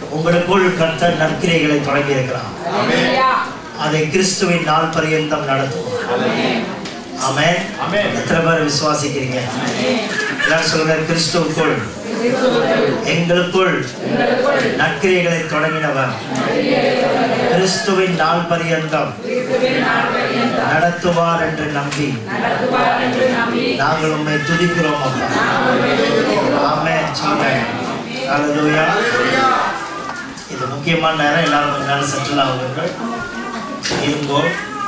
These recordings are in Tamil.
உங்களுக்குள் கர்த்தர் நற்கிரைகளை தொடங்கி இருக்கிறார் அதை கிறிஸ்துவின் நாள் பரியந்தம் நடத்துவோம் ஆமென் ஆமென். எத்தனை பேர் விசுவாசிக்கிறீங்க எல்லாரும் சொல்லுங்க கிறிஸ்துவுக்குள் எங்களுக்குள் நற்கிரைகளை தொடங்கினவர் கிறிஸ்துவின் நாள் பரியந்தம் நடத்துவார் என்று நம்பி நாங்கள் உண்மை துதிக்கிறோம் அப்பா ஆமென் ஆமென் ஹalleluya இது முக்கியமான நேரம் எல்லாரும் கொஞ்ச நேரம் செட்டில் ஆகுங்கள் இருங்கோ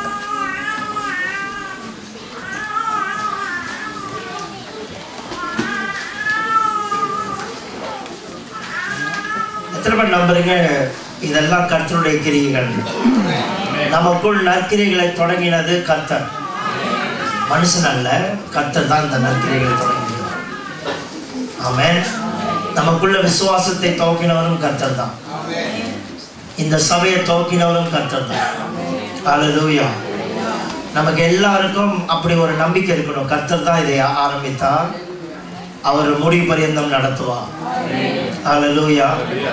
எத்தனை பேர் நம்புறீங்க இதெல்லாம் கர்த்தருடைய கிரியைகள் நமக்குள் நற்கிரைகளை தொடங்கினது கர்த்தர் மனுஷன் அல்ல கர்த்தர் தான் இந்த நற்கிரைகளை தொடங்கினார் ஆமென் நமக்குள்ள விசுவாசத்தை துவக்கினவரும் கர்த்தர் தான் இந்த சபையை துவக்கினவரும் கர்த்தர் தான் ஹalleluya நமக்கு எல்லாருக்கும் அப்படி ஒரு நம்பிக்கை இருக்கணும் கர்த்தர் தான் இதை ஆரம்பித்தார் அவர் முடிவு பரியந்தம் நடத்துவார் ஹalleluya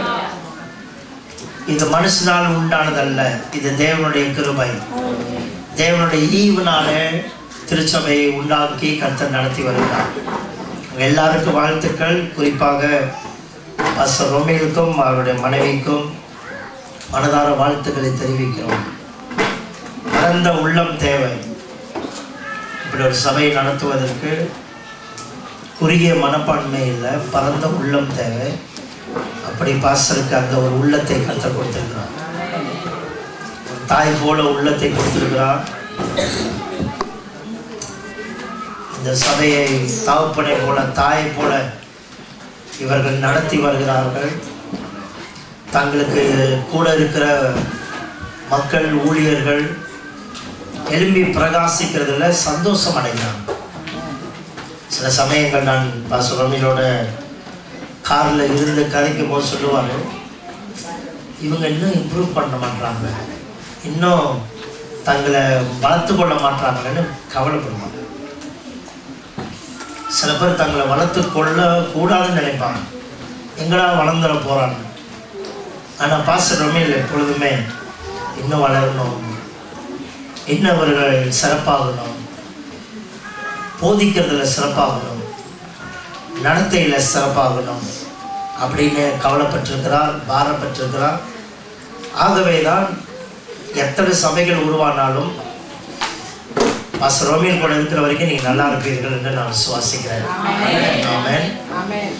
இது மனுஷனால் உண்டானதல்ல இது தேவனுடைய கிருபை தேவனுடைய ஈவுனாலே திருச்சபையை உண்டாக்கி கர்த்தர் நடத்தி வருகிறார் உங்க எல்லாருக்கும் வாழ்த்துக்கள் குறிப்பாக பாஸ்டர் ரொமேலுக்கும் அவருடைய மனைவிக்கும் மனதார வாழ்த்துக்களை தெரிவிக்கிறோம் பரந்த உள்ளம் தேவை இப்படி ஒரு சபையை நடத்துவதற்கு குறுகிய மனப்பான்மை இல்லை பரந்த உள்ளம் தேவை அப்படி பாஸ்டருக்கு அந்த ஒரு உள்ளத்தை கற்றுக் கொடுத்திருக்கிறார் ஒரு தாய் போல உள்ளத்தை கொடுத்திருக்கிறார் இந்த சபையை தாவப்பனை போல தாயை போல இவர்கள் நடத்தி வருகிறார்கள் தங்களுக்கு கூட இருக்கிற மக்கள் ஊழியர்கள் எழும்பி பிரகாசிக்கிறதுல சந்தோஷம் அடைகிறாங்க சில சமயங்கள் நான் பாசுரமிலோட காரில் இருந்து கதைக்கும் போது சொல்லுவாங்க இவங்க இன்னும் இம்ப்ரூவ் பண்ண மாட்டாங்க இன்னும் தங்களை வளர்த்து கொள்ள மாட்டாங்கன்னு கவலைப்படுவாங்க சில பேர் தங்களை வளர்த்து கொள்ள கூடாதுன்னு நினைப்பாங்க எங்கடா வளர்ந்துட போறாங்க ஆனால் பாஸ்டர் ரமேல் எப்பொழுதுமே இன்னும் வளரணும் இன்னும் அவர்கள் சிறப்பாகணும் போதிக்கிறதுல சிறப்பாகணும் நடத்தையில் சிறப்பாகணும் அப்படின்னு கவலைப்பட்டிருக்கிறார் பாரப்பட்டிருக்கிறார் ஆகவே தான் எத்தனை சபைகள் உருவானாலும் பாஸ்டர் ரோமியல் கூட இருக்கிற வரைக்கும் நீங்கள் நல்லா இருப்பீர்கள் என்று நான் விசுவாசிக்கிறேன் ஆமென்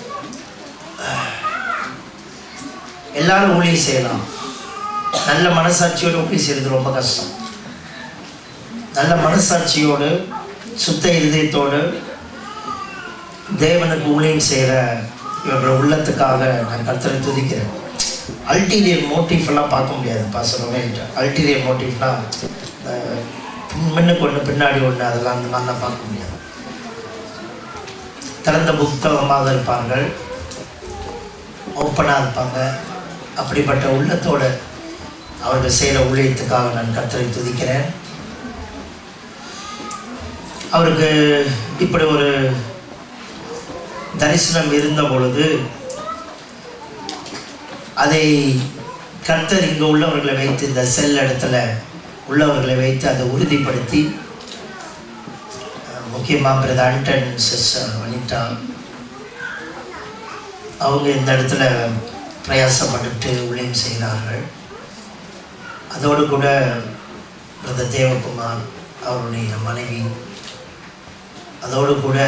எல்லாரும் ஊழியம் செய்யலாம் நல்ல மனசாட்சியோடு ஊழியம் செய்யறது ரொம்ப கஷ்டம் நல்ல மனசாட்சியோடு சுத்த இருதயத்தோடு தேவனுக்கு ஊழியம் செய்கிற இவர்கள் உள்ளத்துக்காக நான் கர்த்தரை துதிக்கிறேன் அல்டீரியர் மோட்டிவ் எல்லாம் பார்க்க முடியாது பாசனமே அல்டீரியர் மோட்டிவ்லாம் முன்னுக்கு ஒன்று பின்னாடி ஒன்று அதெல்லாம் அந்த மாதிரிலாம் பார்க்க முடியாது திறந்த புத்தகமாக இருப்பார்கள் ஓப்பனாக இருப்பாங்க அப்படிப்பட்ட உள்ளத்தோட அவர்கள் செய்கிற ஊழியத்துக்காக நான் கர்த்தரை துதிக்கிறேன் அவருக்கு இப்படி ஒரு தரிசனம் இருந்த பொழுது அதை கர்த்தர் இங்கே உள்ளவர்களை வைத்து இந்த செல் இடத்துல உள்ளவர்களை வைத்து அதை உறுதிப்படுத்தி முக்கியமாக பிரதர் ஆண்டன் சிஸ்டர் வனிதா அவங்க இந்த இடத்துல பிரயாசப்பட்டு ஊழியம் செய்கிறார்கள் அதோடு கூட பிரதர் தேவகுமார் அவருடைய மனைவி அதோடு கூட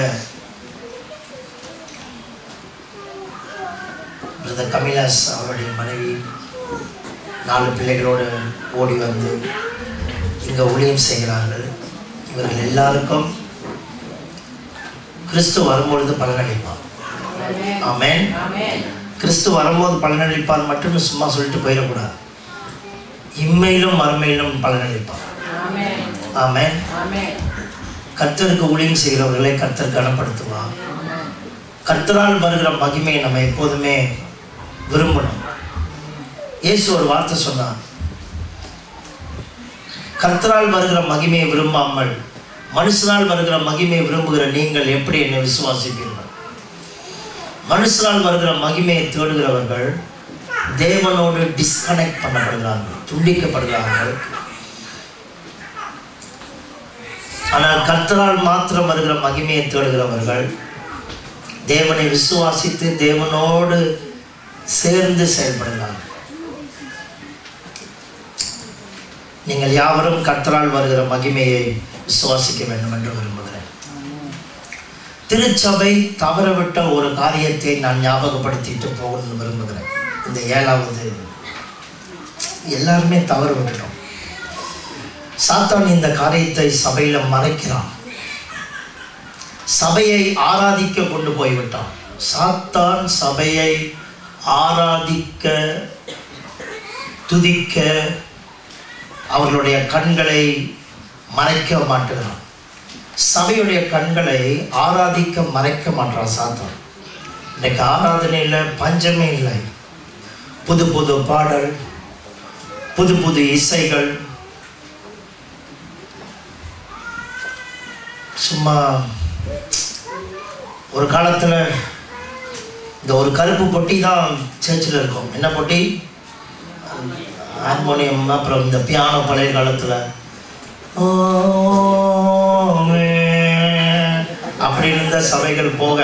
பிரதர் கமிலாஸ் அவருடைய மனைவி நாலு பிள்ளைகளோடு ஓடி வந்து இங்கே ஊழியம் செய்கிறார்கள் இவர்கள் எல்லாருக்கும் கிறிஸ்து வரும்பொழுது பலனளிப்பார் ஆமென் கிறிஸ்து வரும்போது பலனளிப்பார் மட்டும் சும்மா சொல்லிட்டு போயிடக்கூடாது இம்மையிலும் மறுமையிலும் பலனளிப்பார் ஆமென் கர்த்தருக்கு ஊழியம் செய்கிறவர்களை கர்த்தர் கனப்படுத்துவார் கர்த்தரால் வருகிற மகிமையை நம்ம எப்போதுமே விரும்பணும் இயேசு ஒரு வார்த்தை சொன்னார் கர்த்தரால் வருகிற மகிமையை விரும்பாமல் மனுஷனால் வருகிற மகிமையை விரும்புகிற நீங்கள் எப்படி என்னை விசுவாசிப்பீர்கள் மனுஷனால் வருகிற மகிமையை தேடுகிறவர்கள் தேவனோடு டிஸ்கனெக்ட் பண்ணப்படுகிறார்கள் துண்டிக்கப்படுகிறார்கள் ஆனால் கர்த்தரால் மாத்திரம் வருகிற மகிமையை தேடுகிறவர்கள் தேவனை விசுவாசித்து தேவனோடு சேர்ந்து செயல்படுகிறார்கள் நீங்கள் யாவரும் கர்த்தரால் வருகிற மகிமையை விசுவாசிக்க வேண்டும் என்று விரும்புகிறேன் திருச்சபை தவறவிட்ட ஒரு காரியத்தை நான் ஞாபகப்படுத்திட்டு போகணும்னு விரும்புகிறேன் இந்த ஏழாவது எல்லாருமே தவறு விட்டுட்டோம் சாத்தான் இந்த காரியத்தை சபையில மறைக்கிறான் சபையை ஆராதிக்க கொண்டு போய்விட்டான் சாத்தான் சபையை ஆராதிக்க துதிக்க அவர்களுடைய கண்களை மறைக்க மாட்டுகிறான் சபையுடைய கண்களை ஆராதிக்க மறைக்க மாட்டான் சாத்தான் இன்னைக்கு ஆராதனையில் பஞ்சமே இல்லை புது புது பாடல் புது புது இசைகள் சும்மா ஒரு காலத்தில் இந்த ஒரு கருப்பு பொட்டி தான் சர்ச்சில் இருக்கும் என்ன பொட்டி ஹார்மோனியம் அப்புறம் இந்த பியானோ பழைய காலத்தில் அப்படி இருந்த சபைகள் போக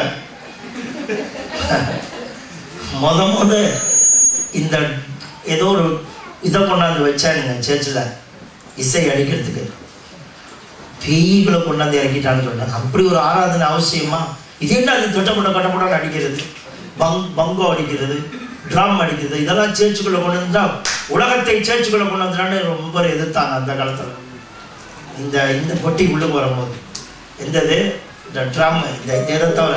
முத முத இந்த ஏதோ ஒரு இதை கொண்டாந்து வச்சாங்க சர்ச்சில் இசை அடிக்கிறதுக்கு பேய்களை கொண்டாந்து இறக்கிட்டான்னு சொன்னாங்க அப்படி ஒரு ஆராதனை அவசியமா இது என்ன அது தொட்டப்பட்ட கட்டப்பட்டான்னு அடிக்கிறது பங் பங்கோ அடிக்கிறது ட்ரம் அடிக்கிறது இதெல்லாம் சேர்ச்சுக்குள்ள கொண்டு வந்தா உலகத்தை சேர்ச்சுக்குள்ள கொண்டு வந்துடான்னு ரொம்ப எதிர்த்தாங்க அந்த காலத்தில் இந்த இந்த பொட்டி உள்ளுக்கு வரும்போது எந்தது இந்த ட்ரம் இந்த இதை தவிர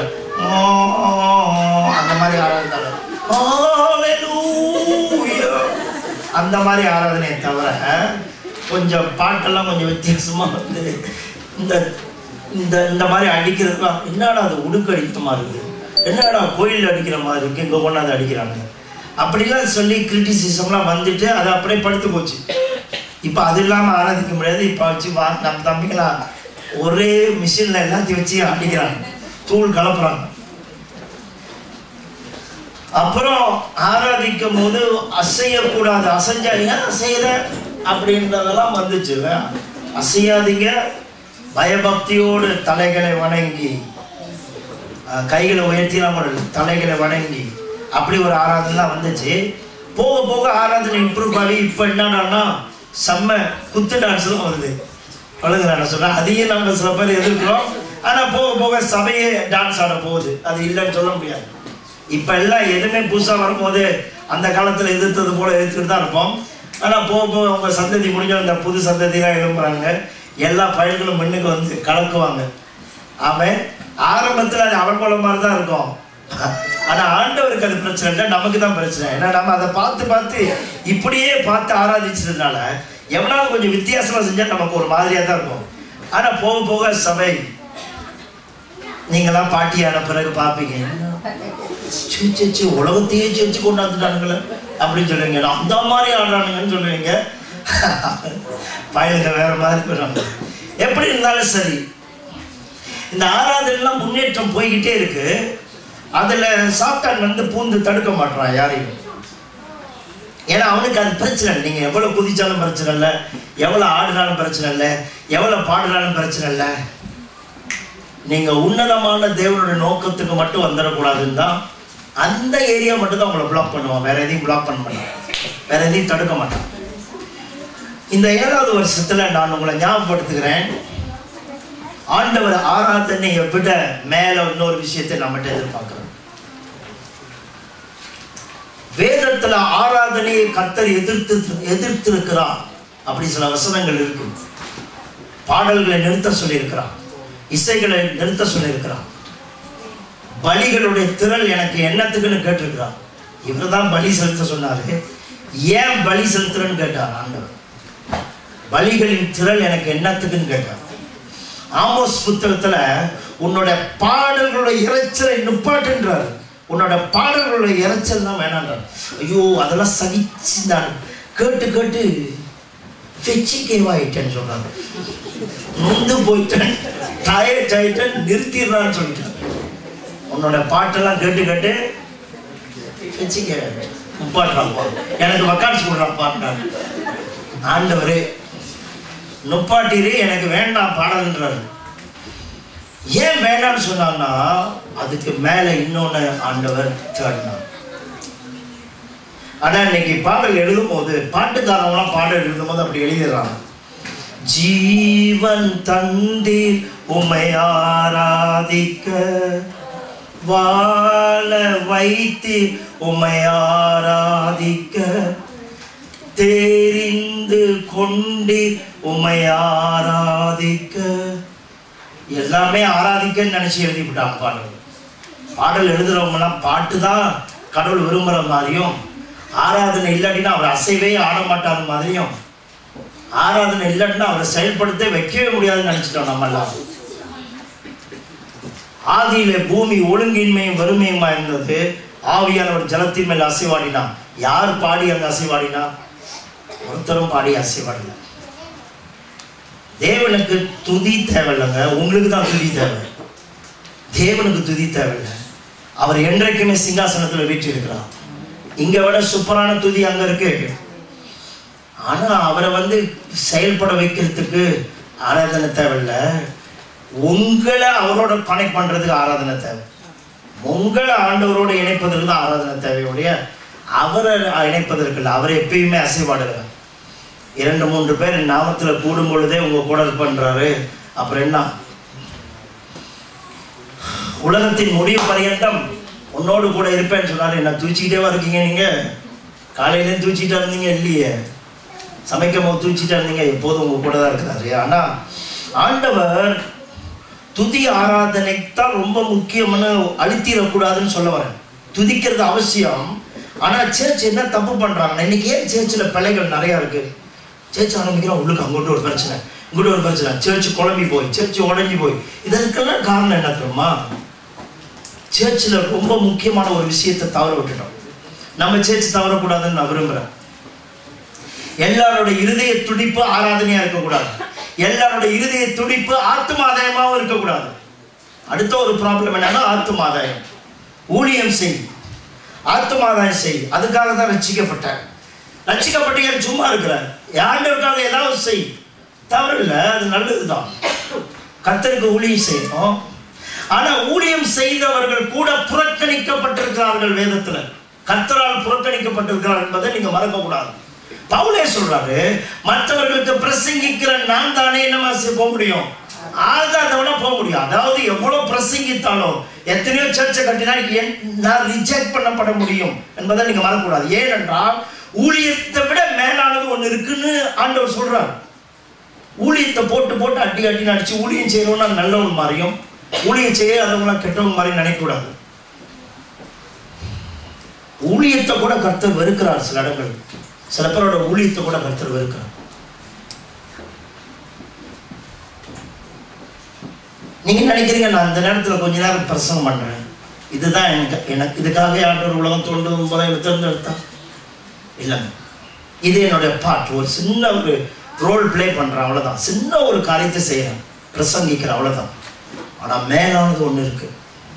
அந்த மாதிரி ஆராதனை Hallelujah. அந்த மாதிரி ஆராதனையை தவிர கொஞ்சம் பாட்டெல்லாம் கொஞ்சம் வித்தியாசமா வந்து இந்த இந்த இந்த மாதிரி அடிக்கிறதுலாம் என்னடா அது உடுக்கு அடிக்கிற மாதிரி இருக்கு என்னடா கோயில் அடிக்கிற மாதிரி இருக்கு இங்கே கொண்டாந்து அடிக்கிறாங்க அப்படிலாம் சொல்லி கிரிட்டிசிசம்லாம் வந்துட்டு அது அப்படியே படுத்து போச்சு இப்போ அது இல்லாமல் ஆராதிக்க முடியாது இப்போ வச்சு வா நம்ம தம்பிங்களாம் ஒரே மிஷினில் எல்லாத்தையும் வச்சு அடிக்கிறாங்க தூள் கலப்புறாங்க அப்புறம் ஆராதிக்கும் போது அசையக்கூடாது அசைஞ்சா ஏன் அசைகிற அப்படின்றதெல்லாம் வந்துச்சுல்ல அசையாதீங்க பயபக்தியோடு தலைகளை வணங்கி அஹ், கைகளை உயர்த்திலாம் ஒரு தலைகளை வணங்கி அப்படி ஒரு ஆராதனைலாம் வந்துச்சு போக போக ஆராதனை இம்ப்ரூவ் ஆகி இப்போ என்னடான்னா செம்ம குத்து டான்ஸ்லாம் வருது பழகு நான் சொல்கிறேன் அதையும் நம்ம சில பேர் எதிர்க்கிறோம் ஆனால் போக போக சபையே டான்ஸ் ஆட போகுது அது இல்லைன்னு சொல்ல முடியாது இப்போ எல்லாம் எதுவுமே புதுசாக வரும்போது அந்த காலத்தில் எதிர்த்தது போல எதிர்த்துட்டு தான் இருப்போம் ஆனால் போக போக அவங்க சந்ததி முடிஞ்ச அந்த புது சந்ததிலாம் எழும்புறாங்க எல்லா பயல்களும் முன்னுக்கு வந்து கலக்குவாங்க அவன் ஆரம்பத்தில் அது அவன் போல மாதிரி தான் இருக்கும் ஆனால் ஆண்டவருக்கு அது பிரச்சனை இல்லை நமக்கு தான் பிரச்சனை ஏன்னா நம்ம அதை பார்த்து பார்த்து இப்படியே பார்த்து ஆராதிச்சதுனால எவனாவது கொஞ்சம் வித்தியாசமாக செஞ்சால் நமக்கு ஒரு மாதிரியாக தான் இருக்கும் ஆனால் போக போக சபை நீங்களாம் பாட்டியான பிறகு பார்ப்பீங்க சீ, சீ, சீ, உலகத்தையே சேர்த்து கொண்டாந்துட்டானுங்களே அப்படின்னு சொல்லுவீங்க அந்த மாதிரி ஆடுறானுங்கன்னு சொல்லுவீங்க பயலுங்க வேற மாதிரி போயிடுறாங்க எப்படி இருந்தாலும் சரி இந்த ஆராதனைலாம் முன்னேற்றம் போய்கிட்டே இருக்கு அதுல சாத்தான் வந்து பூந்து தடுக்க மாட்டான் யாரையும் ஏன்னா அவனுக்கு அது பிரச்சனை இல்லை நீங்கள் எவ்வளோ குதிச்சாலும் பிரச்சனை இல்லை எவ்வளோ ஆடினாலும் பிரச்சனை இல்லை எவ்வளோ பாடினாலும் பிரச்சனை இல்லை நீங்கள் உன்னதமான தேவனுடைய நோக்கத்துக்கு மட்டும் வந்துடக்கூடாதுன்னு தான் அந்த ஏரியா மட்டும் தான் உங்களை பிளாக் பண்ணுவான் வேற எதையும் பிளாக் பண்ண மாட்டான் வேற எதையும் தடுக்க மாட்டான் இந்த ஏழாவது வருஷத்துல நான் உங்களை ஞாபகப்படுத்துகிறேன் ஆண்டவர் ஆராதனையை விட மேல இன்னொரு விஷயத்தை நம்மகிட்ட எதிர்பார்க்கிறோம் வேதத்துல ஆராதனையை கர்த்தர் எதிர்த்து எதிர்த்திருக்கிறார் அப்படி சில வசனங்கள் இருக்கு பாடல்களை நிறுத்த சொல்லியிருக்கிறார் இசைகளை நிறுத்த சொல்லியிருக்கிறார் பலிகளுடைய திரள் எனக்கு என்னத்துக்குன்னு கேட்டிருக்கிறார் இவர் தான் பலி செலுத்த சொன்னாரு ஏன் பலி செலுத்துறேன்னு கேட்டார் ஆண்டவர் பலிகளின் திரள் எனக்கு என்னத்துக்குன்னு கேட்டார் ஆமோஸ் புத்தகத்துல உன்னோட பாடல்களுடைய இறைச்சலை நிப்பாட்டுன்றார் உன்னோட பாடல்களுடைய இறைச்சல் தான் வேணான்றார் ஐயோ அதெல்லாம் சகிச்சு நான் கேட்டு கேட்டு வெச்சிக்கேவாயிட்டேன்னு சொல்றாரு நொந்து போயிட்டேன் டயர்ட் ஆயிட்டேன் நிறுத்திடுறான்னு சொல்லிட்டார் உன்னோட பாட்டெல்லாம் கேட்டு கேட்டு வெச்சிக்கேவாயிட்டேன் முப்பாட்டுறாப்பா எனக்கு வக்கான்ஸ் கொடுறாப்பான்றாரு ஆண்டவரே நுப்பாட்டிரு எனக்கு வேண்டாம் பாடல்ன்றாரு ஏன் வேண்டாம்னு சொன்னான்னா அதுக்கு மேல இன்னொன்னு ஆண்டவர் தேடினார் ஆனா இன்னைக்கு பாடல் எழுதும் போது பாட்டுக்காரவங்களாம் பாடல் எழுதும் போது அப்படி எழுதிடுறாங்க ஜீவன் தந்தீர் உமை ஆராதிக்க வாழ வைத்து உமை ஆராதிக்க தெரிந்து கொண்டு உமை ஆராதிக்க எல்லாமே ஆராதிக்கன்னு நினைச்சு எழுதிவிட்டாங்க பாடல் பாடல் எழுதுறவங்கலாம் பாட்டு தான் கடவுள் விரும்புகிற மாதிரியும் ஆராதனை இல்லாட்டினா அவர் அசைவே ஆட மாட்டாத மாதிரியும் ஆராதனை இல்லாட்டினா அவரை செயல்படுத்த வைக்கவே முடியாதுன்னு நினைச்சிட்டோம் நம்ம எல்லாம் ஆதியில பூமி ஒழுங்கின்மையும் வறுமையுமா இருந்தது ஆவியானவர் ஜலத்தின் மேல் அசைவாடினா யார் பாடி அங்க அசைவாடினா ஒருத்தரும் பாடி அசைவாடினா தேவனுக்கு துதி தேவையில்லைங்க உங்களுக்கு தான் துதி தேவை தேவனுக்கு துதி தேவையில்லை அவர் என்றைக்குமே சிங்காசனத்தில் வீற்றிருக்கிறார் இங்க விட சூப்பரான துதி அங்க இருக்கு ஆனா அவரை வந்து செயல்பட வைக்கிறதுக்கு ஆராதனை தேவையில்லை உங்களை அவரோட கனெக்ட் பண்றதுக்கு ஆராதனை தேவை உங்களை ஆண்டவரோட இணைப்பதற்கு தான் ஆராதனை தேவையுடைய அவரை இணைப்பதற்கு இல்லை அவரை எப்பயுமே அசைவாடுகிறார் இரண்டு மூன்று பேர் என் நாமத்துல கூடும் பொழுதே உங்க கூட பண்றாரு அப்புறம் என்ன உலகத்தின் முடிவு பரியந்தம் உன்னோடு கூட இருப்பேன்னு சொன்னாரு என்ன தூச்சிக்கிட்டேவா இருக்கீங்க நீங்க காலையிலேயும் தூச்சிட்டா இருந்தீங்க இல்லையே சமைக்கும் போது தூச்சிட்டா இருந்தீங்க எப்போதும் உங்க கூட தான் இருக்கிறாரு ஆனா ஆண்டவர் துதி ஆராதனை தான் ரொம்ப முக்கியம்னு அழுத்திடக்கூடாதுன்னு சொல்ல வரேன் துதிக்கிறது அவசியம் ஆனா சேர்ச் என்ன தப்பு பண்றாங்கன்னா இன்னைக்கு ஏன் சேர்ச்சில் பிழைகள் நிறைய இருக்கு சேர்ச் ஆரம்பிக்கிறோம் உள்ளுக்கு அங்கிட்டு ஒரு பிரச்சனை இங்கிட்ட ஒரு பிரச்சனை சேர்ச் குழம்பி போய் சேர்ச் உடஞ்சி போய் இதற்கெல்லாம் காரணம் என்ன தெரியுமா சேர்ச்சில் ரொம்ப முக்கியமான ஒரு விஷயத்தை தவற விட்டுட்டோம் நம்ம சேர்ச் தவறக்கூடாதுன்னு நான் விரும்புறேன் எல்லாரோட இருதய துடிப்பு ஆராதனையா இருக்கக்கூடாது எல்லாரோட இருதய துடிப்பு ஆத்மாதாயமாவும் இருக்கக்கூடாது அடுத்த ஒரு ப்ராப்ளம் என்னன்னா ஆத்மாதாயம் ஊழியம் செய் ஆத்மாதாயம் செய் அதுக்காக தான் ரட்சிக்கப்பட்டேன் ரட்சிக்கப்பட்டு ஏன் சும்மா இருக்கிறேன் ஆண்டவருக்காக ஏதாவது செய் தவறு இல்லை அது நல்லதுதான் கத்தருக்கு ஊழியம் செய்யணும் ஆனா ஊழியம் செய்தவர்கள் கூட புறக்கணிக்கப்பட்டிருக்கிறார்கள் வேதத்துல கர்த்தரால் புறக்கணிக்கப்பட்டிருக்கிறார் என்பதை நீங்க மறக்க கூடாது பவுலே சொல்றாரு மற்றவர்களுக்கு பிரசங்கிக்கிற நான் தானே நம்ம போக முடியும் ஆகாதவன போக முடியும் அதாவது எவ்வளவு பிரசங்கித்தாலும் எத்தனையோ சர்ச்சை கட்டினா என் நான் ரிஜெக்ட் பண்ணப்பட முடியும் என்பதை நீங்க மறக்கக்கூடாது ஏனென்றால் ஊழியத்தை விட மேலானது ஒண்ணு இருக்குன்னு ஆண்டவர் சொல்றார் ஊழியத்தை போட்டு போட்டு அடி அடி அடிச்சு ஊழியம் செய்யணும்னா நல்லவன் மாதிரியும் ஊழியம் செய்ய அதவங்களாம் கெட்டவங்க மாதிரி நினைக்கக்கூடாது ஊழியத்தை கூட கர்த்தர் வெறுக்கிறார் சில இடங்கள் சில பேரோட ஊழியத்தை கூட கர்த்தர் வெறுக்கிறார் நீங்க நினைக்கிறீங்க நான் அந்த நேரத்துல கொஞ்ச நேரம் பிரசங்கம் பண்றேன் இதுதான் எனக்கு எனக்கு இதுக்காக ஆண்டவர் உலகம் தோன்றும் போல எனக்கு தேர்ந்தெடுத்தா இல்லைங்க இது என்னுடைய பாட் ஒரு சின்ன ஒரு ரோல் ப்ளே பண்றேன் அவ்வளவுதான் சின்ன ஒரு காரியத்தை செய்யறேன் பிரசங்கிக்கிறேன் அவ்வளவுதான் ஆனா மேலானது ஒண்ணு இருக்கு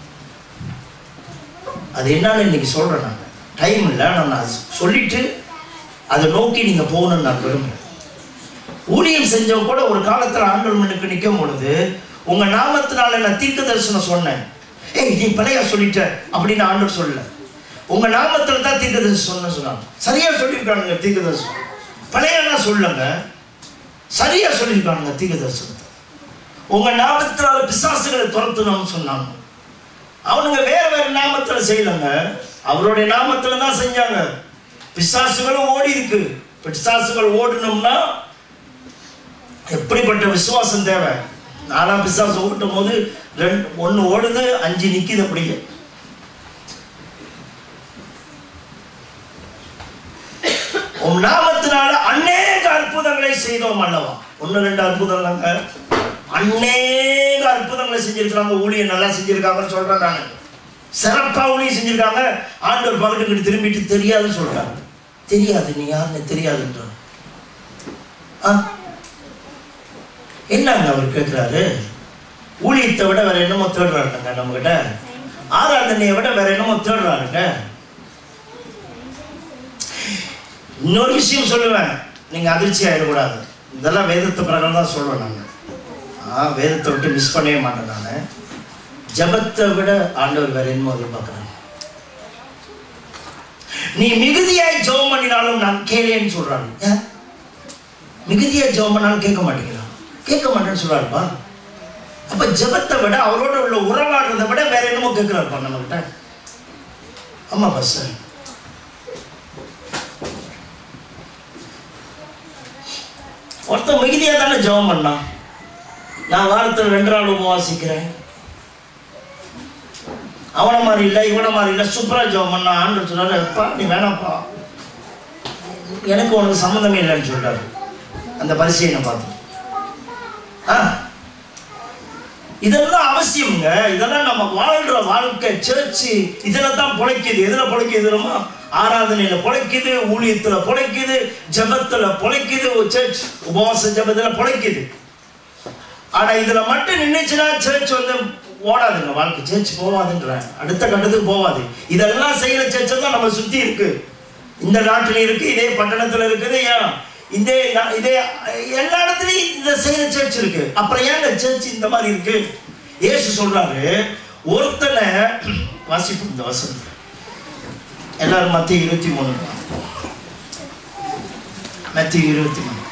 அது என்னன்னு இன்னைக்கு சொல்றேன் நான் டைம் இல்லை நான் நான் சொல்லிட்டு அதை நோக்கி நீங்க போகணும்னு நான் விரும்புறேன் ஊழியம் செஞ்சவங்க கூட ஒரு காலத்துல ஆண்டவர் மண்ணுக்கு நிற்கும் பொழுது உங்க நாமத்தினால நான் தீர்க்க தரிசனம் சொன்னேன் ஏய் நீ பழைய சொல்லிட்ட அப்படின்னு ஆண்டவர் சொல்லல உங்க நாமத்துல தான் தீர்க்க தரிசனம் சொன்ன சொன்னாங்க சரியா சொல்லியிருக்கானுங்க தீர்க்க தரிசனம் பழையனா சொல்லுங்க சரியா சொல்லியிருக்கானுங்க தீர்க்க தரிசனத்தை உங்க நாமத்தினால பிசாசுகளை துரத்தணும்னு சொன்னாங்க அவனுங்க வேற வேற நாமத்துல செய்யலங்க அவருடைய நாமத்துல தான் செஞ்சாங்க பிசாசுகளும் ஓடி இருக்கு பிசாசுகள் ஓடணும்னா எப்படிப்பட்ட விசுவாசம் தேவை நாலாம் பிசாசு ஓட்டும் போது ரெண்டு ஒன்று ஓடுது அஞ்சு நிக்குது அப்படியே உன் நாமத்தினால அநேக அற்புதங்களை செய்தோம் அல்லவா ஒன்று ரெண்டு அற்புதம் இல்லைங்க அநேக அற்புதங்களை செஞ்சிருக்கிறாங்க ஊழியம் நல்லா செஞ்சிருக்காங்கன்னு சொல்றேன் நான் சிறப்பா ஊழியம் செஞ்சிருக்காங்க ஆண்டவர் பக்கத்துக்கிட்டு திரும்பிட்டு தெரியாதுன்னு சொல்றாங்க தெரியாது நீ யாருன்னு தெரியாதுன்றான் ஆ என்னங்க அவர் கேட்குறாரு ஊழியத்தை விட வேற என்னமோ தேடுறாருங்க நம்ம கிட்ட ஆராதனையை விட வேற என்னமோ தேடுறாருங்க இன்னொரு விஷயம் சொல்லுவேன் நீங்கள் அதிர்ச்சி ஆகிடக்கூடாது இதெல்லாம் வேதத்து பிரகாரம் தான் சொல்லுவேன் நான் ஆ வேதத்தை விட்டு மிஸ் பண்ணவே மாட்டேன் நான் ஜபத்தை விட ஆண்டவர் வேற என்ன எதிர்பார்க்குறாங்க நீ மிகுதியாய் ஜெபம் பண்ணினாலும் நான் கேளேன்னு சொல்றாங்க ஏன் மிகுதியாய் ஜெபம் பண்ணாலும் கேட்க மாட்டேங்கிறான் கேட்க மாட்டேன்னு சொல்றாருப்பா அப்ப ஜெபத்தை விட அவரோட உள்ள உறவாடுறதை விட வேற என்னமோ கேட்கிறாருப்பா நம்ம கிட்ட ஆமா பஸ் ஒருத்தன் மிகுதியா தானே ஜெபம் பண்ணான் நான் வாரத்தில் ரெண்டு நாள் உபவாசிக்கிறேன் அவனை மாதிரி இல்லை இவனை மாதிரி இல்லை சூப்பரா ஜெபம் பண்ணா ஆண்டு சொல்றாரு எப்பா நீ வேணாப்பா எனக்கு உனக்கு சம்மந்தமே இல்லைன்னு சொல்லிட்டாரு அந்த பரிசீலனை பார்த்து ஆ இதெல்லாம் அவசியம்ங்க இதெல்லாம் நம்ம வாழ்ற வாழ்க்கை சர்ச்சு இதில் தான் பொழைக்குது எதில் பொழைக்குது தெரியுமா ஆராதனையில பொழைக்குது ஊழியத்துல பொழைக்குது ஜபத்துல பொழைக்குது ஒரு சர்ச் உபவாச ஜபத்துல பொழைக்குது ஆனா இதுல மட்டும் நின்னுச்சுன்னா சர்ச் வந்து ஓடாதுங்க வாழ்க்கை சர்ச் போவாதுன்றேன் அடுத்த கட்டத்துக்கு போவாது இதெல்லாம் செய்யற சர்ச்சை தான் நம்ம சுத்தி இருக்கு இந்த நாட்டில் இருக்கு இதே பட்டணத்துல இருக்குது ஏன் இதே நா- இதே எல்லா இடத்துலயும் இந்த செய்யற சர்ச் இருக்கு அப்புறம் ஏங்க சர்ச் இந்த மாதிரி இருக்கு இயேசு சொல்றாரு ஒருத்தனை வாசிப்போம் இந்த வசனத்தை எல்லாரும் மத்திய இருபத்தி மூணு மத்திய இருபத்தி மூணு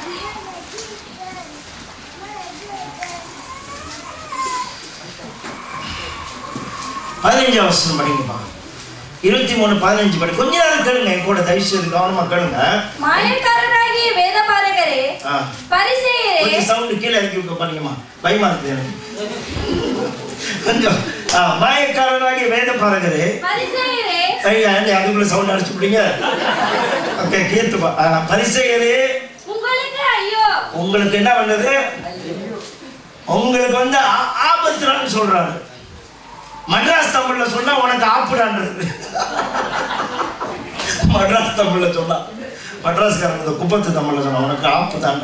பதினஞ்சாம் வசனம் படிங்கப்பா இருபத்தி மூணு பதினஞ்சு படி கொஞ்ச நேரம் கேளுங்க என் கூட தயவு செய்து கவனமா கேளுங்க மாயக்காரராகிய வேதபாரகரே ஆ, பரிசேயரே கொஞ்சம் சவுண்டு கீழே இறக்கி விட்டு பாருங்கம்மா பயமா இருக்குது எனக்கு கொஞ்சம் ஆ, மாயக்காரராகி வேத பாருங்கது பரிசேயரே ஐயா ஏன்டி அதுக்குள்ள சவுண்ட் அடிச்சு விடுங்க ஓகே கீர்த்துப்பா ஆ, பரிசேயரே உங்களுக்கு ஐயோ உங்களுக்கு என்ன பண்ணுது உங்களுக்கு வந்து ஆ- ஆபத்துறான்னு சொல்றாரு மட்ராஸ் தமிழ்ல சொன்னா உனக்கு ஆப்புடான்றது மட்ராஸ் தமிழ்ல சொன்னா மட்ராஸ்காரங்க இந்த குப்பத்து தமிழ்ல சொன்னா உனக்கு ஆப்பு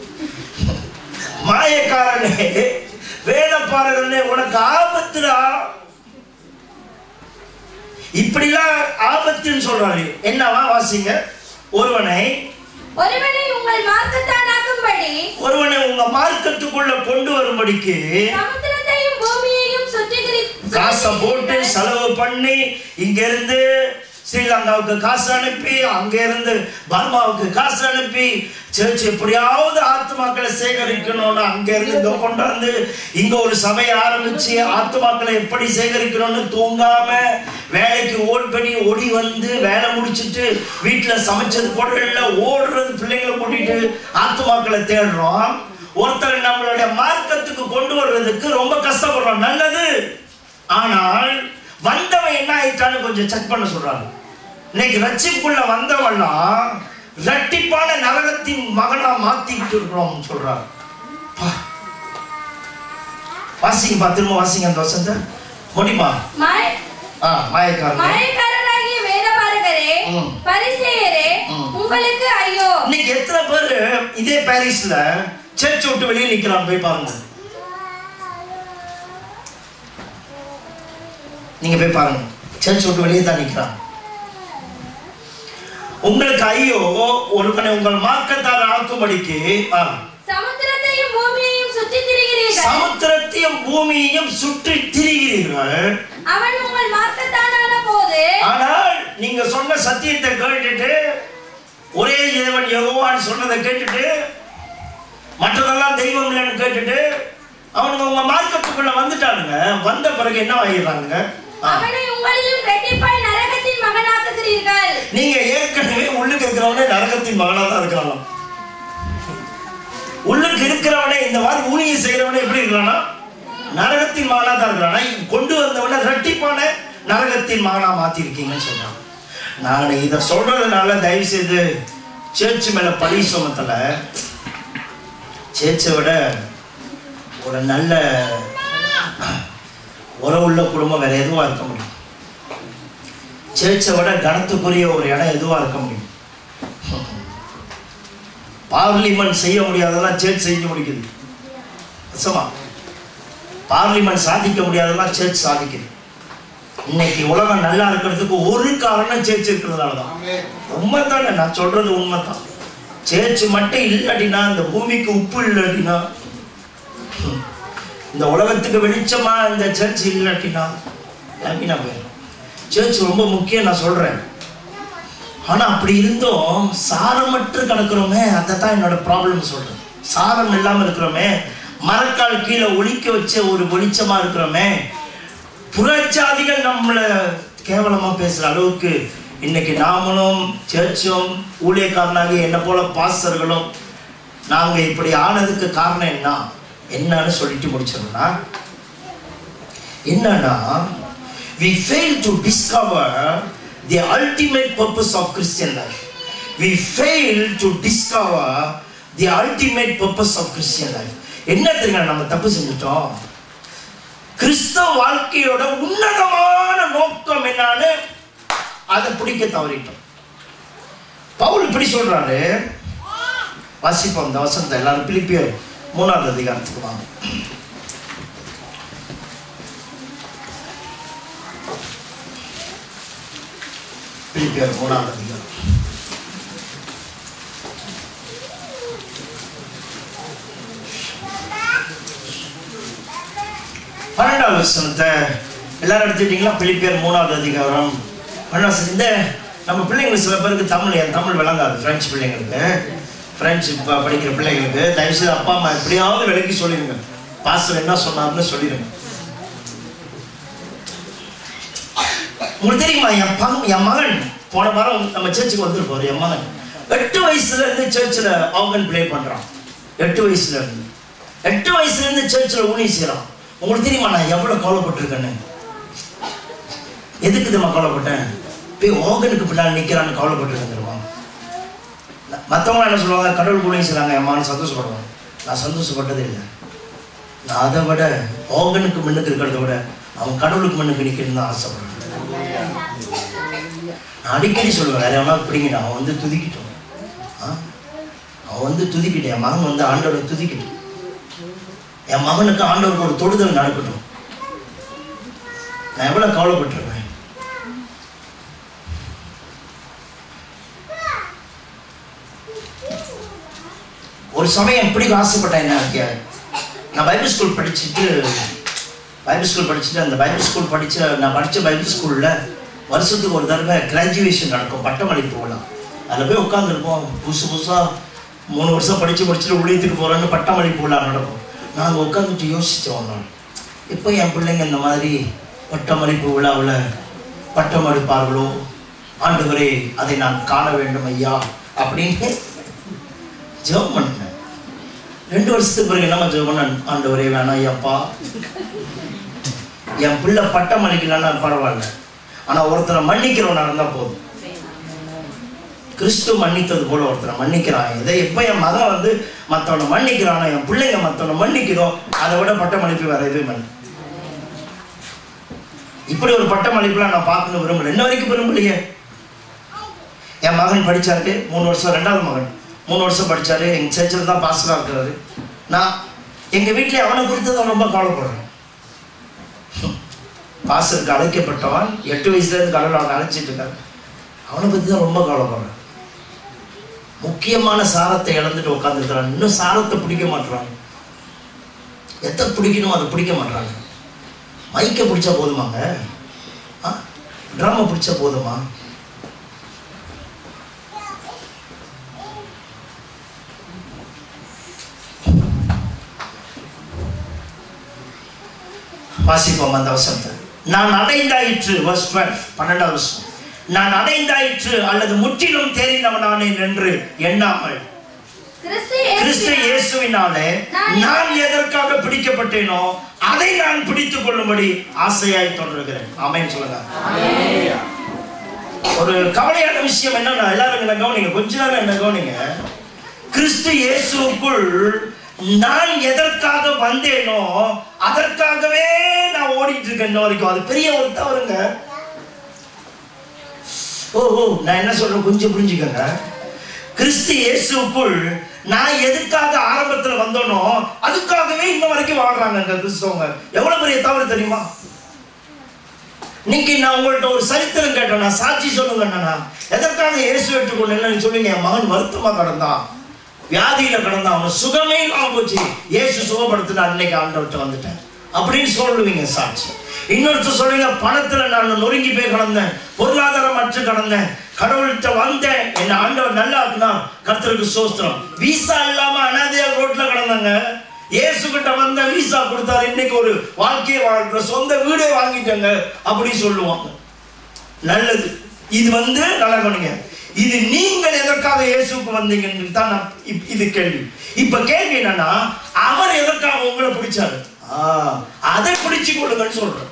மாயக்காரனே வேதப்பாரகனே உனக்கு ஆபத்துடா இப்படிலாம் ஆபத்துன்னு சொல்றாரு என்னவா வாசிங்க ஒருவனை ஒருவனை உங்கள் மார்க்கத்தானாக்கும்படி ஒருவனை உங்க மார்க்கத்துக்குள்ள கொண்டு வரும்படிக்கு சமுத்திரத்தையும் பூமியையும் சுற்றி காசை போட்டு செலவு பண்ணி இங்க இருந்து ஸ்ரீலங்காவுக்கு காசு அனுப்பி அங்க இருந்து பர்மாவுக்கு காசு அனுப்பி சர்ச் எப்படியாவது ஆத்துமாக்களை சேகரிக்கணும்னு அங்க இருந்து இங்க கொண்டு வந்து இங்க ஒரு சபையை ஆரம்பிச்சு ஆத்துமாக்களை எப்படி சேகரிக்கணும்னு தூங்காம வேலைக்கு ஓடி பண்ணி ஓடி வந்து வேலை முடிச்சிட்டு வீட்டுல சமைச்சது பொருள்ல ஓடுறது பிள்ளைங்களை கூட்டிட்டு ஆத்துமாக்களை தேடுறோம் ஒருத்தர் நம்மளுடைய மார்க்கத்துக்கு கொண்டு வர்றதுக்கு ரொம்ப கஷ்டப்படுறோம் நல்லது ஆனால் வந்தவன் என்ன ஆயிட்டான்னு கொஞ்சம் செக் பண்ண சொல்றாங்க இன்னைக்கு ரட்சிப்புக்குள்ள வந்தவன்லாம் இரட்டிப்பான நரகத்தின் மகனா மாத்திட்டு இருக்கிறோம் சொல்றாங்க பா. வாசிங்கப்பா திரும்ப வாசிங்க அந்த வசந்த முடியுமா மாய ஆ மாயக்காரங்க மாயக்காரராகிய வேதபாரகரே ம். பரிசேயரே ம். உங்களுக்கு ஐயோ இன்னைக்கு எத்தனை பேர் இதே பாரிஸ்ல சர்ச் விட்டு வெளியே நிக்கிறான் போய் பாருங்க நீங்க போய் பாருங்க சர்ச் விட்டு வெளியே தான் நிக்கிறான் உங்களுக்கு ஐயோ ஒருவனை உங்கள் மார்க்கத்தார் ஆக்கும்படிக்கு ஆ, சமுத்திரத்தையும் பூமியையும் சுற்றி திரிகிறீர்கள் சமுத்திரத்தையும் பூமியையும் சுற்றி திரிகிறீர்கள் அவன் உங்கள் மார்க்கத்தானான போது ஆனால் நீங்க சொன்ன சத்தியத்தை கேட்டுட்டு ஒரே தேவன் யெகோவான்னு சொன்னதை கேட்டுட்டு மற்றதெல்லாம் தெய்வம் இல்லைன்னு கேட்டுட்டு அவனுங்க உங்க மார்க்கத்துக்குள்ள வந்துட்டானுங்க வந்த பிறகு என்ன ஆகிடுறாங்க ஆ. அவனை உங்களிலும் ரெட்டிப்பாய் நரகத்தின் மகனாக்குகிறீர்கள் நீங்க ஏற்கனவே உள்ளுக்கு இருக்கிறவனே நரகத்தின் மகனா தான் இருக்கிறான் உள்ளுக்கு இருக்கிறவனே இந்த மாதிரி ஊழியம் செய்யறவனே எப்படி இருக்கிறானா நரகத்தின் மகனா தான் இருக்கிறானா கொண்டு வந்தவனை ரெட்டிப்பான நரகத்தின் மகனா மாத்திருக்கீங்கன்னு சொல்றான் நான் இதை சொல்றதுனால தயவு செய்து சேர்ச் மேல பழி சுமத்தல சேர்ச்சை விட ஒரு நல்ல உறவுள்ள குடும்பம் வேற எதுவா இருக்க முடியும் சேர்ச்சை விட கனத்துக்குரிய ஒரு இடம் எதுவா இருக்க முடியும் பார்லிமெண்ட் செய்ய முடியாதெல்லாம் சேர்ச் செஞ்சு முடிக்குது நிஜமா பார்லிமெண்ட் சாதிக்க முடியாதெல்லாம் சேர்ச் சாதிக்குது இன்னைக்கு உலகம் நல்லா இருக்கிறதுக்கு ஒரு காரணம் சேர்ச்சி இருக்கிறதுனால தான் உண்மைதானே நான் சொல்றது உண்மைதான் சேர்ச்சி மட்டும் இல்லாட்டினா இந்த பூமிக்கு உப்பு இல்லாட்டினா ஹம், இந்த உலகத்துக்கு வெளிச்சமா இந்த சர்ச் இல்லாட்டினா வீணா போயிடும் சர்ச் ரொம்ப முக்கியம் நான் சொல்றேன் ஆனா அப்படி இருந்தும் சாரமற்று கிடக்கிறோமே அதை தான் என்னோட ப்ராப்ளம் சொல்றேன் சாரம் இல்லாம இருக்கிறோமே மரக்கால் கீழே ஒழிக்க வச்ச ஒரு வெளிச்சமா இருக்கிறோமே புறச்சாதிகள் நம்மளை கேவலமா பேசுற அளவுக்கு இன்னைக்கு நாமளும் சர்ச்சும் ஊழியக்காரனாகி என்ன போல பாஸ்டர்களும் நாங்க இப்படி ஆனதுக்கு காரணம் என்ன என்னன்னு சொல்லிட்டு முடிச்சிடணும்னா என்னன்னா we fail to discover the ultimate purpose of Christian life. We fail to discover the ultimate purpose of Christian life. என்ன தெரியுங்க நம்ம தப்பு செஞ்சுட்டோம் கிறிஸ்தவ வாழ்க்கையோட உன்னதமான நோக்கம் என்னன்னு அதை பிடிக்க தவறிட்டோம் பவுல் இப்படி சொல்றாரு வாசிப்போம் இந்த வசனத்தை எல்லாரும் பிலிப்பியர் மூணாவது அதிகாரத்துக்கு வாங்க பிலிப்பியர் மூணாவது அதிகாரம் பன்னெண்டாவது வசனத்தை எல்லாரும் எடுத்துக்கிட்டீங்களா பிலிப்பியர் மூணாவது அதிகாரம் பன்னெண்டாவது வசனம். இந்த நம்ம பிள்ளைங்களுக்கு சில பேருக்கு தமிழ் என் தமிழ் விளங்காது பிரெஞ்சு பிள்ளைங்களுக்கு பிரெஞ்சு ப- படிக்கிற பிள்ளைங்களுக்கு தயவுசெய்து அப்பா அம்மா எப்படியாவது விளக்கி சொல்லிடுங்க பாஸ்டர் என்ன சொன்னார்னு சொல்லிடுங்க உங்களுக்கு தெரியுமா என் பங் என் மகன் போன வாரம் நம்ம சர்ச்சுக்கு வந்திருப்பாரு என் மகன் எட்டு வயசுல இருந்து சர்ச்சில் ஆர்கன் ப்ளே பண்றான் எட்டு வயசுல இருந்து எட்டு வயசுல இருந்து சர்ச்சில் ஊனி செய்றான் உங்களுக்கு தெரியுமா நான் எவ்வளவு கவலைப்பட்டிருக்கேன்னு எதுக்கு தெரியுமா கவலைப்பட்டேன் போய் ஆர்கனுக்கு பின்னாடி நிக்கிறான்னு கவலைப்பட்டிருக்கேன் தெரியுமா மற்றவங்க என்ன சொல்லுவாங்க கடவுள் ஊழியம் செய்றாங்க என் மகன் சந்தோஷப்படுவான் நான் சந்தோஷப்பட்டதே இல்லை நான் அதை விட ஆர்கனுக்கு முன்னுக்கு இருக்கிறத விட அவன் கடவுளுக்கு முன்னுக்கு நிற்கணும்னு தான் ஆசைப்படுறேன் நான் அடிக்கடி சொல்லுவேன் வேற எவனா பிடிங்கிட்டான் அவன் வந்து துதிக்கிட்டோம் ஆ? அவன் வந்து துதிக்கிட்டேன் என் மகன் வந்து ஆண்டவரை துதிக்கிட்டோம் என் மகனுக்கு ஆண்டவருக்கு ஒரு தொடுதல் நடக்கட்டும் நான் எவ்வளவு கவலைப்பட்டிருப்பேன் ஒரு சமயம் எப்படி ஆசைப்பட்டேன் என்ன இருக்கியா நான் பைபிள் ஸ்கூல் படிச்சுட்டு பைபிள் ஸ்கூல் படிச்சுட்டு அந்த பைபிள் ஸ்கூல் படிச்ச நான் படித்த பைபிள் ஸ்கூலில் வருஷத்துக்கு ஒரு தடவை கிராஜுவேஷன் நடக்கும் பட்டமளிப்பு விழா அதில் போய் உட்காந்துருப்போம் புதுசு புதுசாக மூணு வருஷம் படித்து முடிச்சுட்டு ஊழியத்துக்கு போகிறோன்னு பட்டமளிப்பு விழா நடக்கும் நாங்கள் உட்காந்துட்டு யோசித்தோம் ஒரு நாள் இப்போ என் பிள்ளைங்க இந்த மாதிரி பட்டமளிப்பு விழாவில் பட்டமளிப்பார்களோ ஆண்டவரே அதை நான் காண வேண்டும் ஐயா அப்படின்னு ஜெபம் பண்ணேன் ரெண்டு வருஷத்துக்கு பிறகு என்னம்மா ஜெபம் பண்ண ஆண்டவரே வேணாம் ஐயாப்பா என் பிள்ளை பட்டம் அளிக்கலன்னா பரவாயில்ல ஆனா ஒருத்தரை மன்னிக்கிறவனா இருந்தா போதும் கிறிஸ்து மன்னித்தது போல ஒருத்தரை மன்னிக்கிறான் இதை எப்ப என் மகன் வந்து மத்தவனை மன்னிக்கிறானோ என் பிள்ளைங்க மத்தவனை மன்னிக்குதோ அதை விட பட்டம் அளிப்பு வேற எதுவும் இல்லை இப்படி ஒரு பட்டம் அளிப்புலாம் நான் பார்க்கணும் விரும்பல இன்ன வரைக்கும் விரும்பலையே என் மகன் படிச்சாரு மூணு வருஷம் ரெண்டாவது மகன் மூணு வருஷம் படிச்சாரு எங்க சேர்ச்சில் தான் பாஸ்டராக இருக்கிறாரு நான் எங்க வீட்டில் அவனை குறித்து தான் ரொம்ப கவலைப்படுறேன் பாஸ்டருக்கு அழைக்கப்பட்டவன் எட்டு வயசுல இருந்து கடவுள் அவனை அழைச்சிட்டு இருக்காரு அவனை பத்தி தான் ரொம்ப கவலைப்படுறேன் முக்கியமான சாரத்தை இழந்துட்டு உட்காந்துருக்கிறான் இன்னும் சாரத்தை பிடிக்க மாட்டுறாங்க எதை பிடிக்கணுமோ அதை பிடிக்க மாட்டாங்க மைக்கை பிடிச்சா போதுமாங்க ட்ராமா பிடிச்சா போதுமா வாசிப்போம் அந்த வசனத்தை நான் அடைந்தாயிற்று verse 12 பன்னெண்டாவது வருஷம் நான் அடைந்தாயிற்று அல்லது முற்றிலும் தெரிந்தவனானேன் என்று எண்ணாமல் கிறிஸ்து கிறிஸ்து இயேசுவினால் இயேசுவினாலே நான் எதற்காக பிடிக்கப்பட்டேனோ அதை நான் பிடித்துக் கொள்ளும்படி ஆசையாய் தொடர்கிறேன் ஆமென் சொல்லுங்க ஒரு கவலையான விஷயம் என்னன்னா எல்லாரும் என்ன கவனிங்க கொஞ்ச நேரம் என்ன கவனிங்க கிறிஸ்து இயேசுக்குள் நான் எதற்காக வந்தேனோ அதற்காகவே நான் ஓடிட்டு இருக்கேன் இன்ன வரைக்கும் அது பெரிய ஒரு தவறுங்க ஓ ஓ நான் என்ன சொல்றேன் கொஞ்சம் புரிஞ்சுக்கங்க கிறிஸ்து இயேசுக்குள் நான் எதுக்காக ஆரம்பத்துல வந்தோனோ அதுக்காகவே இன்ன வரைக்கும் வாழ்றாங்க இந்த கிறிஸ்தவங்க எவ்வளவு பெரிய தவறு தெரியுமா இன்னைக்கு நான் உங்கள்ட்ட ஒரு சரித்திரம் கேட்டேன் நான் சாட்சி சொல்லுங்க அண்ணா எதற்காக இயேசு ஏற்றுக்கொள்ளு சொல்லி என் மகன் வருத்தமா கிடந்தான் வியாதியில கிடந்தான் அவன் சுகமே இல்லாம போச்சு இயேசு சுகப்படுத்தினா அன்னைக்கு ஆண்டவர்கிட்ட வந்துட்டேன் அப்படின்னு சொல்லுவீங்க சாட்சி இன்னொருத்தர் சொல்லுங்க பணத்துல நான் நொறுங்கி போய் கிடந்தேன் பொருளாதாரம் அற்று கிடந்தேன் கடவுள்கிட்ட வந்தேன் என்ன ஆண்டவர் நல்லா இருக்குனா கர்த்தருக்கு சோஸ்திரம் வீசா இல்லாம அனாதையா ரோட்ல கிடந்தாங்க இயேசு கிட்ட வந்த வீசா கொடுத்தாரு இன்னைக்கு ஒரு வாழ்க்கையை வாழ்ற சொந்த வீடே வாங்கிட்டாங்க அப்படி சொல்லுவாங்க நல்லது இது வந்து நல்லா கவனிங்க இது நீங்கள் எதற்காக இயேசுக்கு வந்தீங்கன்னு தான் நான் இப்- இது கேள்வி இப்ப கேள்வி என்னன்னா அவர் எதற்காக உங்களை பிடிச்சாரு ஆ, அதை பிடிச்சு கொள்ளுங்கன்னு சொல்றேன்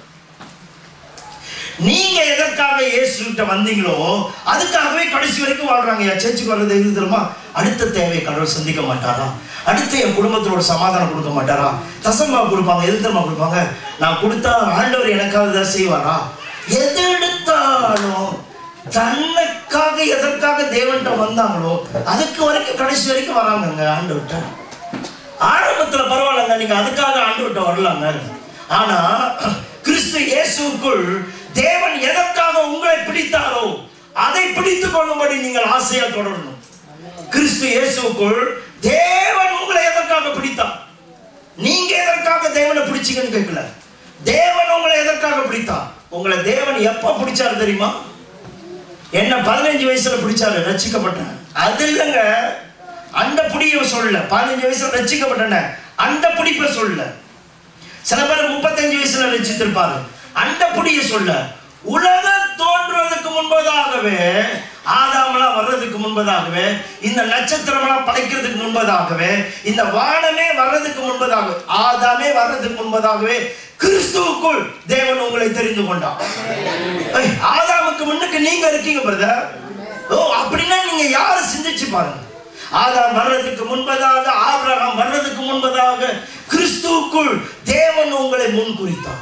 நீங்க எதற்காக இயேசு கிட்ட வந்தீங்களோ அதுக்காகவே கடைசி வரைக்கும் வாழ்றாங்க என் சர்ச்சுக்கு வர்றது எது தெரியுமா அடுத்த தேவையை கடவுள் சந்திக்க மாட்டாரா அடுத்து என் குடும்பத்துல ஒரு சமாதானம் கொடுக்க மாட்டாரா தசமா கொடுப்பாங்க எது தெரியுமா கொடுப்பாங்க நான் கொடுத்தா ஆண்டவர் எனக்காக ஏதாவது செய்வாரா எது எடுத்தாலும் தன்னைக்காக எதற்காக தேவன்கிட்ட வந்தாங்களோ அதுக்கு வரைக்கும் கடைசி வரைக்கும் வராங்கங்க ஆண்டவர்கிட்ட ஆரம்பத்துல பரவாயில்லங்க நீங்க அதுக்காக ஆண்டவர்கிட்ட வரலாங்க ஆனா கிறிஸ்து இயேசுக்குள் தேவன் எதற்காக உங்களை பிடித்தாரோ அதை பிடித்துக் கொள்ளும்படி நீங்கள் ஆசையா தொடரணும் கிறிஸ்து இயேசுக்குள் தேவன் உங்களை எதற்காக பிடித்தார் நீங்க எதற்காக தேவனை பிடிச்சீங்கன்னு கேட்கல தேவன் உங்களை எதற்காக பிடித்தார் உங்களை தேவன் எப்ப பிடிச்சாரு தெரியுமா என்ன பதினஞ்சு வயசுல பிடிச்சாரு ரட்சிக்கப்பட்டேன் அது இல்லைங்க அந்த புடிய சொல்லல பதினஞ்சு வயசுல ரட்சிக்கப்பட்டன அந்த பிடிப்ப சொல்லல சில பேர் முப்பத்தஞ்சு வயசுல ரட்சித்திருப்பாரு அந்த புடிய சொல்ல உலகம் தோன்றுவதற்கு முன்பதாகவே ஆதாமெல்லாம் வர்றதுக்கு முன்பதாகவே இந்த நட்சத்திரமெல்லாம் படைக்கிறதுக்கு முன்பதாகவே இந்த வானமே வர்றதுக்கு முன்பதாக ஆதாமே வர்றதுக்கு முன்பதாகவே கிறிஸ்துவுக்குள் தேவன் உங்களை தெரிந்து கொண்டார் ஏய், ஆதாமுக்கு முன்னுக்கு நீங்க இருக்கீங்க பிரதர் ஓ அப்படின்னா நீங்க யாரை சிந்திச்சு பாருங்க ஆதாம் வர்றதுக்கு முன்பதாக ஆபிரகாம் வர்றதுக்கு முன்பதாக கிறிஸ்துவுக்குள் தேவன் உங்களை முன் குறித்தார்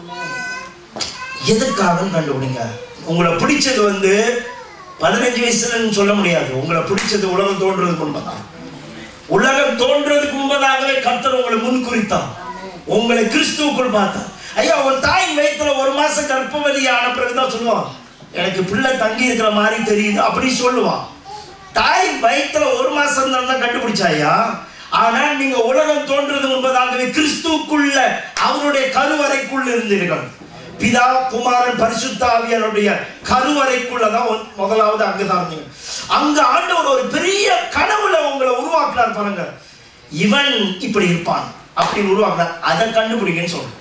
எதுக்காக கண்டுபிடிங்க உங்களை பிடிச்சது வந்து பதினஞ்சு வயசுலன்னு சொல்ல முடியாது உங்களை பிடிச்சது உலகம் தோன்றதுக்கு முன்பதான் உலகம் தோன்றதுக்கு முன்பதாகவே கர்த்தர் உங்களை முன் குறித்தார் உங்களை கிறிஸ்துவுக்குள் பார்த்தார் ஐயா ஒரு தாயின் வயித்துல ஒரு மாசம் கர்ப்பவதி ஆன பிறகுதான் சொல்லுவான் எனக்கு பிள்ளை தங்கி இருக்கிற மாதிரி தெரியுது அப்படி சொல்லுவான் தாய் வயித்துல ஒரு மாசம் தான் கண்டுபிடிச்சாயா ஆனால் நீங்க உலகம் தோன்றது முன்பதாகவே கிறிஸ்துவுக்குள்ள அவருடைய கருவறைக்குள்ள இருந்தீர்கள் பிதா குமாரன் பரிசுத்த ஆவியாருடைய கருவறைக்குள்ளதான் ஒன்- முதலாவது அங்கதான் இருந்தீங்க அங்க ஆண்டவர் ஒரு பெரிய கனவுல உங்களை உருவாக்குனார் பாருங்க இவன் இப்படி இருப்பான் அப்படி உருவாக்குனார் அதை கண்டுபிடிங்கன்னு சொல்றேன்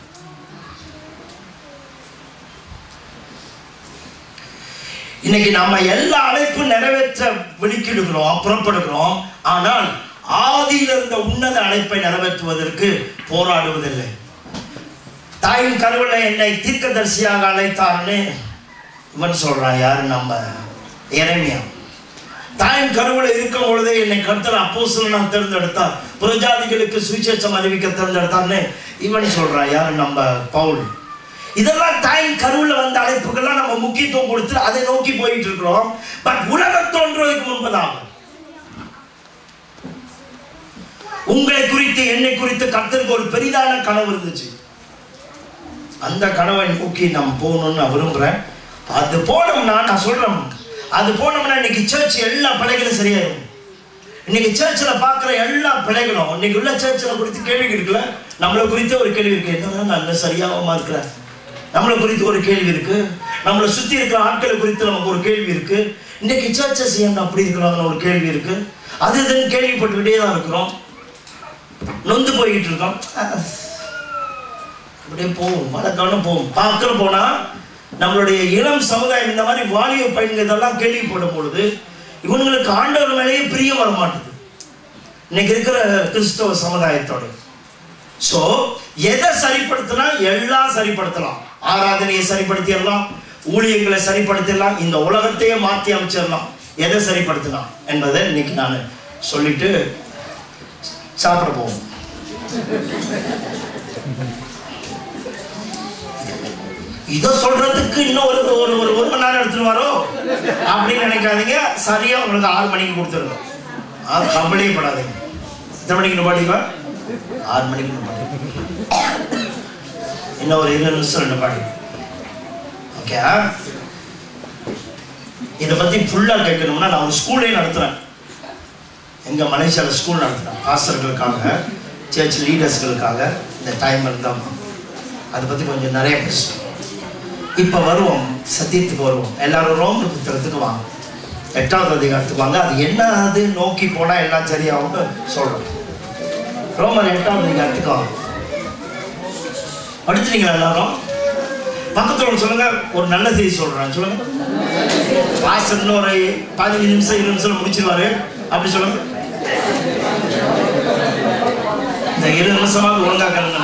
இன்னைக்கு நம்ம எல்லா அழைப்பும் நிறைவேற்ற வெளிக்கிடுகிறோம் புறப்படுகிறோம் ஆனால் ஆதியில் இருந்த உன்னத அழைப்பை நிறைவேற்றுவதற்கு போராடுவதில்லை தாயின் கருவில என்னை தீர்க்கதரிசியாக அழைத்தார்னு இவன் சொல்றான் யாரு நம்ம இறைமையா தாயின் கருவில இருக்கும் பொழுதே என்னை கர்த்தர் அப்போஸ்தலனா தேர்ந்தெடுத்தார் புரஜாதிகளுக்கு சுவிசேஷம் அறிவிக்க தேர்ந்தெடுத்தார்னு இவன் சொல்றான் யாரு நம்ம பவுல் இதெல்லாம் தாயின் கருவுல வந்த அழைப்புகள்லாம் நம்ம முக்கியத்துவம் கொடுத்து அதை நோக்கி போயிட்டு இருக்கிறோம் பட் உலகம் தோன்றுவதற்கு முன்பதாக உங்களை குறித்து என்னை குறித்து கர்த்தருக்கு ஒரு பெரிதான கனவு இருந்துச்சு அந்த கனவை நோக்கி நாம் போகணும்னு நான் விரும்புறேன் அது போனோம்னா நான் சொல்றேன் அது போனோம்னா இன்னைக்கு சர்ச் எல்லா பிழைகளும் சரியாயிடும் இன்னைக்கு சர்ச்சில் பார்க்குற எல்லா பிழைகளும் இன்னைக்கு உள்ள சர்ச்சில் குறித்து கேள்வி இருக்குல்ல நம்மளை குறித்து ஒரு கேள்வி இருக்கு என்ன நல்ல சரியாகமா இருக்கிறேன் நம்மளை குறித்து ஒரு கேள்வி இருக்கு நம்மளை சுத்தி இருக்கிற ஆட்களை குறித்து நமக்கு ஒரு கேள்வி இருக்கு இன்னைக்கு சர்ச்சஸ் ஏன் அப்படி இருக்கிறாங்கன்னு ஒரு கேள்வி இருக்கு அது இதுன்னு கேள்விப்பட்டுக்கிட்டே தான் இருக்கிறோம் நொந்து போய்கிட்டு இருக்கோம் அப்படியே போகும் வழக்கம்னு போகும் பார்க்கற போனா நம்மளுடைய இளம் சமுதாயம் இந்த மாதிரி வாலிப பையன்கள் இதெல்லாம் கேள்விப்படும் பொழுது இவங்களுக்கு ஆண்டவர் மேலேயே பிரியம் வர மாட்டுது இன்னைக்கு இருக்கிற கிறிஸ்தவ சமுதாயத்தோட சோ எதை சரிப்படுத்தினா எல்லாம் சரிப்படுத்தலாம் ஆராதனையை சரிப்படுத்திடலாம் ஊழியங்களை சரிப்படுத்திடலாம் இந்த உலகத்தையே மாற்றி அமைச்சிடலாம் எதை சரிப்படுத்தலாம் என்பதை இன்னைக்கு நான் சொல்லிட்டு சாப்பிட போவோம் இதை சொல்றதுக்கு இன்னும் ஒரு ஒரு ஒரு ஒரு மணி நேரம் எடுத்துருவாரோ அப்படின்னு நினைக்காதீங்க சரியா உங்களுக்கு ஆறு மணிக்கு கொடுத்துருங்க அது கவலையே படாதீங்க எத்தனை மணிக்கு பாடிப்பா ஆறு மணிக்கு பாடி இன்னும் ஒரு இருபது நிமிஷம் ரெண்டு பாடி ஓகே ஓகே இதை பற்றி ஃபுல்லாக கேட்கணும்னா நான் ஒரு ஸ்கூலே நடத்துகிறேன் எங்கள் மலேசியாவில் ஸ்கூல் நடத்துகிறேன் பாஸ்டர்களுக்காக சர்ச் லீடர்ஸ்களுக்காக இந்த டைம் இருந்தால் அதை பற்றி கொஞ்சம் நிறைய பேசுவோம் இப்போ வருவோம் சத்தியத்துக்கு வருவோம் எல்லாரும் ரோம புத்தகத்துக்கு வாங்க எட்டாவது அதிகாரத்துக்கு வாங்க அது என்ன அது நோக்கி போனால் எல்லாம் சரியாகும்னு சொல்கிறோம் ரோமர் எட்டாவது அதிகாரத்துக்கு வாங்க படிச்சிட்டீங்களா எல்லாரும் பக்கத்தில் சொல்லுங்க ஒரு நல்ல செய்தி சொல்றேன் சொல்லுங்க பாஸ்டர் இன்னும் ஒரு பதினஞ்சு நிமிஷம் இருபது நிமிஷம் முடிச்சிருவாரு அப்படி சொல்லுங்க இந்த இருபது நிமிஷமாவது ஒழுங்கா கலங்க